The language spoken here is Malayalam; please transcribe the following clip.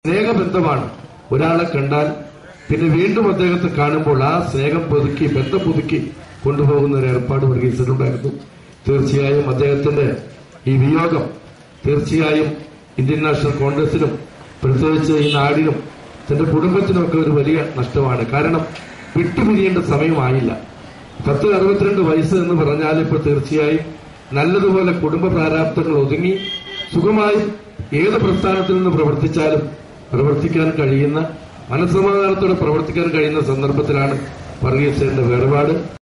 സ്നേഹബന്ധമാണ് ഒരാളെ കണ്ടാൽ പിന്നെ വീണ്ടും അദ്ദേഹത്തെ കാണുമ്പോൾ ആ സ്നേഹം പുതുക്കി ബന്ധം പുതുക്കി കൊണ്ടുപോകുന്ന ഒരു ഏർപ്പാട് വർഗീസിലുണ്ടായിരുന്നു തീർച്ചയായും അദ്ദേഹത്തിന്റെ ഈ വിയോഗം തീർച്ചയായും ഇന്ത്യൻ നാഷണൽ കോൺഗ്രസിനും പ്രത്യേകിച്ച് ഈ നാടിനും തന്റെ കുടുംബത്തിനുമൊക്കെ ഒരു വലിയ നഷ്ടമാണ് കാരണം വിട്ടുപിരിയേണ്ട സമയമായില്ല പത്ത് അറുപത്തിരണ്ട് വയസ്സ് എന്ന് പറഞ്ഞാൽ ഇപ്പോൾ തീർച്ചയായും നല്ലതുപോലെ കുടുംബ പ്രാരാബ്ദങ്ങൾ ഒതുങ്ങി സുഖമായി ഏത് പ്രസ്ഥാനത്തിൽ നിന്ന് പ്രവർത്തിച്ചാലും പ്രവർത്തിക്കാൻ കഴിയുന്ന മനസ്സമാധാനത്തോടെ പ്രവർത്തിക്കാൻ കഴിയുന്ന സന്ദർഭത്തിലാണ് വർഗീസിന്റെ വേർപാട്